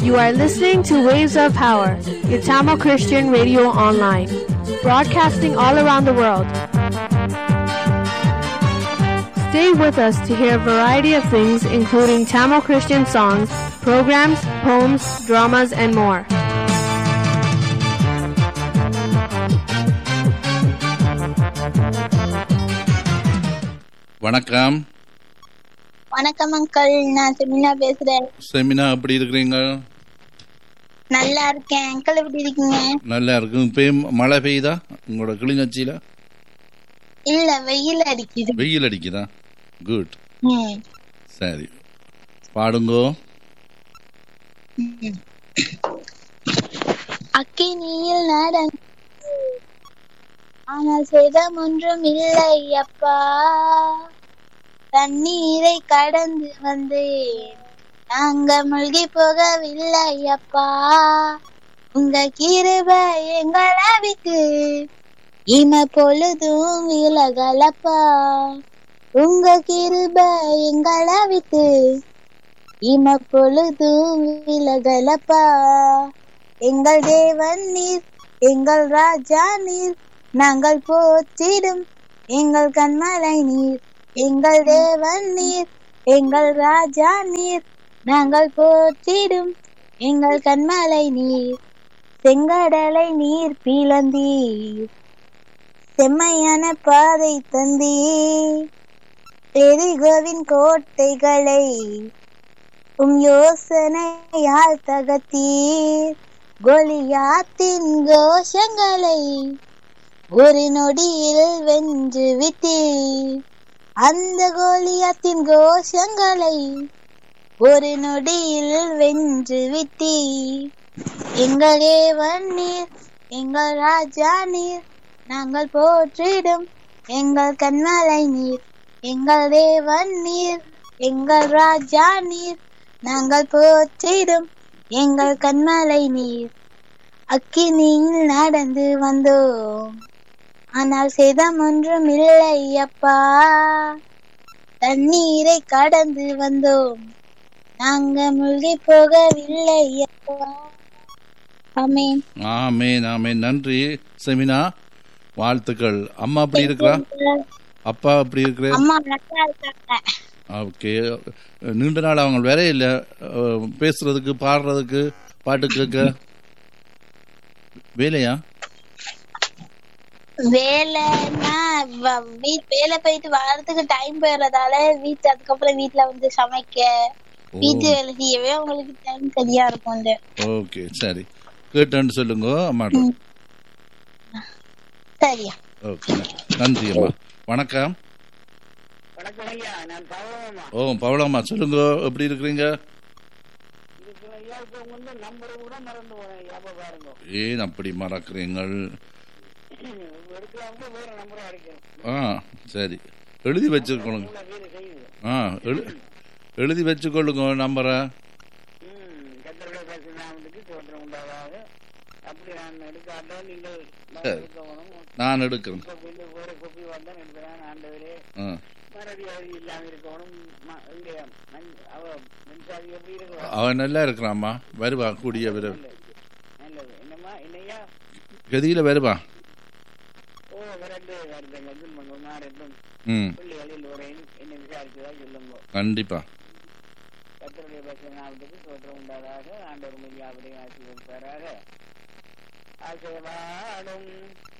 You are listening to Waves of Power, your Tamil Christian radio online, broadcasting all around the world. Stay with us to hear a variety of things, including Tamil Christian songs, programs, poems, dramas, and more. வணக்கம் வணக்கம் uncle நான் seminar பேசுறேன் seminar எப்படி இருக்கிறீங்க நல்லா இருக்கேன் uncle எப்படி இருக்கீங்க நல்லா இருக்கு இப்பயும் மழை பெய்யுதா உங்களோட கிளிநொச்சியில இல்ல வெயில் அடிக்குது வெயில் அடிக்குதா குட் ம். சரி பாடுங்கோ அக்கினியில் நடந்து ஆனால் சேதம் ஒன்றும் இல்லை அப்பா தண்ணீரை கடந்து வந்தேன் நாங்க மூழ்கி போகவில்லை அப்பா உங்க கிருபை எங்களை விட்டு இம பொழுதும் விலகலப்பா உங்க கிருபை எங்களை விட்டு இம பொழுதும் விலகலப்பா எங்கள் தேவன் நீர் எங்கள் ராஜா நீர் நாங்கள் போற்றிடும் எங்கள் கண்மலை நீர் எங்கள் தேவன் நீர் எங்கள் ராஜா நீர் நாங்கள் போற்றிடும் எங்கள் கண்மலை நீர் செங்கடலை நீர் பிளந்தீர் செம்மையான பாதை தந்தீர் எரிகோவின் கோட்டைகளை உம் யோசனையால் தகத்தீர் கோலியாத்தின் கோஷங்களை ஒரு நொடியில் வென்று விட்டீர் அந்த கோலியாத்தின் கோஷங்களை ஒரு நொடியில் வென்று விட்டீர் எங்கள் தேவன் நீர் எங்கள் ராஜா நீர் நாங்கள் போற்றிடும் எங்கள் கண்மலை நீர் எங்கள் தேவன் நீர் எங்கள் ராஜா நீர் நாங்கள் போற்றிடும் எங்கள் கண்மலை நீர் அக்கினியில் நடந்து வந்தோம் ஆனால் சேதம் ஒன்றும் இல்லை அப்பா தண்ணீரை கடந்து வந்தோம் நாங்க மூழ்கி போகவில்லை அப்பா ஆமென் ஆமேன் ஆமேன் நன்றி செமினா வாழ்த்துக்கள் அம்மா அப்படி இருக்கிறா அப்பா அப்படி இருக்கிற அம்மா நல்லா இருக்காங்க ஓகே நீண்ட நாள் அவங்க வேற இல்லை அஹ், பேசுறதுக்கு பாடுறதுக்கு பாட்டு கேட்க வேலையா வேலைன்னா வ- வீ- வேலை போயிட்டு வர்றதுக்கு டைம் போயிடுறதால வீட்டு அதுக்கப்புறம் வீட்டுல வந்து சமைக்க வீட்டு வேலை செய்யவே உங்களுக்கு டைம் சரியா இருக்கும் இந்த ஓகே சரி கேட்டேன்னு சொல்லுங்க அம்மாட்ட சரியா ஓகே நன்றி அம்மா வணக்கம் வணக்கம் ஐயா நான் பவனம்மா ஓ பவளம்மா சொல்லுங்க எப்படி இருக்கிறீங்க இதுக்கு ஐயா இப்ப வந்து நம்பரை கூட மறந்து போனேன் ஐயா அப்ப பாருங்க ஏன் அப்படி மறக்கிறீங்கள் எடுக்கலாம்னு வேற நம்பரை அடிக்கணும் ஆ சரி எழுதி வச்சுக்கொள்ளுங்க உள்ள வீடு செய்யுது ஆ எழு எழுதி வச்சுக்கொள்ளுங்க நம்பரை ம் கத்தருடைய பரிசுநாமத்துக்கு தோற்றம் உண்டாகாது அப்படி நான் எடுக்காட்ட நீங்கள் சரி. இருக்கணும் நான் எடுக்கிறேன் கொப்பி வேற கொப்பி வந்தான் எடுக்கிறேன் ஆண்டவரே ஆ மறதியாதி இல்லாம இருக்கணும் ம- இங்க மண்- அவ மின்சாரி எப்படி இருக்கணும் அவன் நல்லா இருக்கிறாம்மா வருவா கூடிய விரைவில் நல்லது என்னம்மா என்னையா கதியில் வருவா ஓ விரண்டு வருதுங்க துன்பங்கள் மாறட்டும் ம் பிள்ளைகளில் உரையின் என்ன விசாரிச்சதா சொல்லுங்க கண்டிப்பா கத்தருடைய பசுநாமத்துக்கு தோற்றம் உண்டாதாக ஆண்டவர் மையாவுடைய ஆசி கொடுப்பாராக ஆசைவாடும்